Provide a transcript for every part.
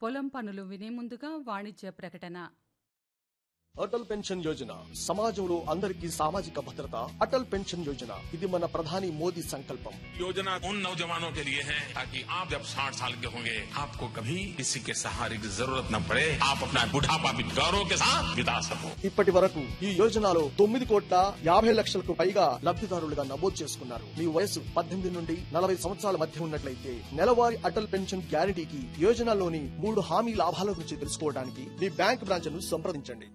పొలం పనులు వినే ముందుగా వాణిజ్య ప్రకటన అటల్ పెన్షన్ యోజన సమాజంలో అందరికీ సామాజిక భద్రత అటల్ పెన్షన్ యోజన ఇది మన ప్రధాని మోదీ సంకల్పం योजना उन नौजवानों के लिए है ताकि आप जब 60 साल के होंगे आपको कभी किसी के सहारे की जरूरत न पड़े आप अपना बुढ़ापा भी गौरव के साथ बिता सको ఇప్పటి వరకు ఈ యోజనలో తొమ్మిది కోట్ల యాభై లక్షలకు పైగా లబ్ధిదారులుగా నమోదు చేసుకున్నారు మీ వయసు పద్దెనిమిది నుండి నలభై సంవత్సరాల మధ్య ఉన్నట్లయితే నెలవారీ అటల్ పెన్షన్ గ్యారంటీకి యోజనలోని మూడు హామీ లాభాల గురించి తెలుసుకోవడానికి మీ బ్యాంక్ బ్రాంచ్ను సంప్రదించండి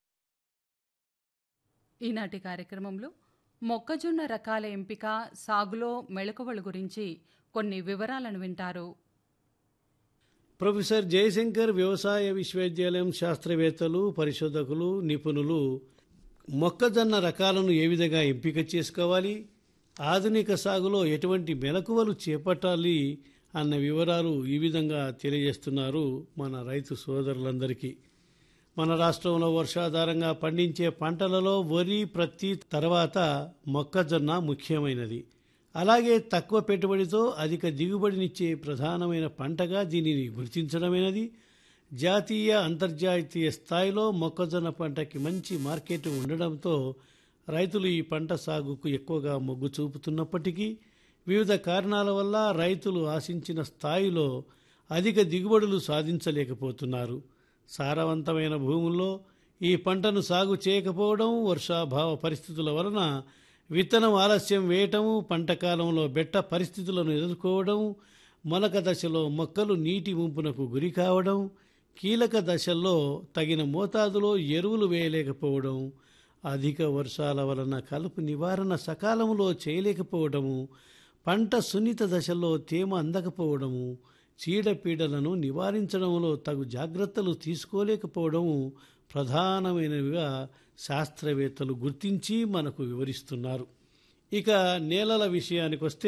ఈనాటి కార్యక్రమంలో మొక్కజొన్న రకాల ఎంపిక సాగులో మెళకువల గురించి కొన్ని వివరాలను వింటారు ప్రొఫెసర్ జయశంకర్ వ్యవసాయ విశ్వవిద్యాలయం శాస్త్రవేత్తలు పరిశోధకులు నిపుణులు మొక్కజొన్న రకాలను ఏ విధంగా ఎంపిక చేసుకోవాలి ఆధునిక సాగులో ఎటువంటి మెలకువలు చేపట్టాలి అన్న వివరాలు ఈ విధంగా తెలియజేస్తున్నారు మన రైతు సోదరులందరికీ మన రాష్ట్రంలో వర్షాధారంగా పండించే పంటలలో వరి ప్రత్తి తర్వాత మొక్కజొన్న ముఖ్యమైనది అలాగే తక్కువ పెట్టుబడితో అధిక దిగుబడినిచ్చే ప్రధానమైన పంటగా దీనిని గుర్తించడమైనది జాతీయ అంతర్జాతీయ స్థాయిలో మొక్కజొన్న పంటకి మంచి మార్కెట్ ఉండడంతో రైతులు ఈ పంట సాగుకు ఎక్కువగా మొగ్గు చూపుతున్నప్పటికీ వివిధ కారణాల వల్ల రైతులు ఆశించిన స్థాయిలో అధిక దిగుబడులు సాధించలేకపోతున్నారు సారవంతమైన భూముల్లో ఈ పంటను సాగు చేయకపోవడం వర్షాభావ పరిస్థితుల వలన విత్తనం ఆలస్యం వేయటం పంట కాలంలో బెట్ట పరిస్థితులను ఎదుర్కోవడం మొలక దశలో మొక్కలు నీటి ముంపునకు గురి కావడం కీలక దశల్లో తగిన మోతాదులో ఎరువులు వేయలేకపోవడం అధిక వర్షాల వలన కలుపు నివారణ సకాలంలో చేయలేకపోవడము పంట సున్నిత దశల్లో తేమ అందకపోవడము చీడపీడలను నివారించడంలో తగు జాగ్రత్తలు తీసుకోలేకపోవడము ప్రధానమైనవిగా శాస్త్రవేత్తలు గుర్తించి మనకు వివరిస్తున్నారు ఇక నేలల విషయానికి వస్తే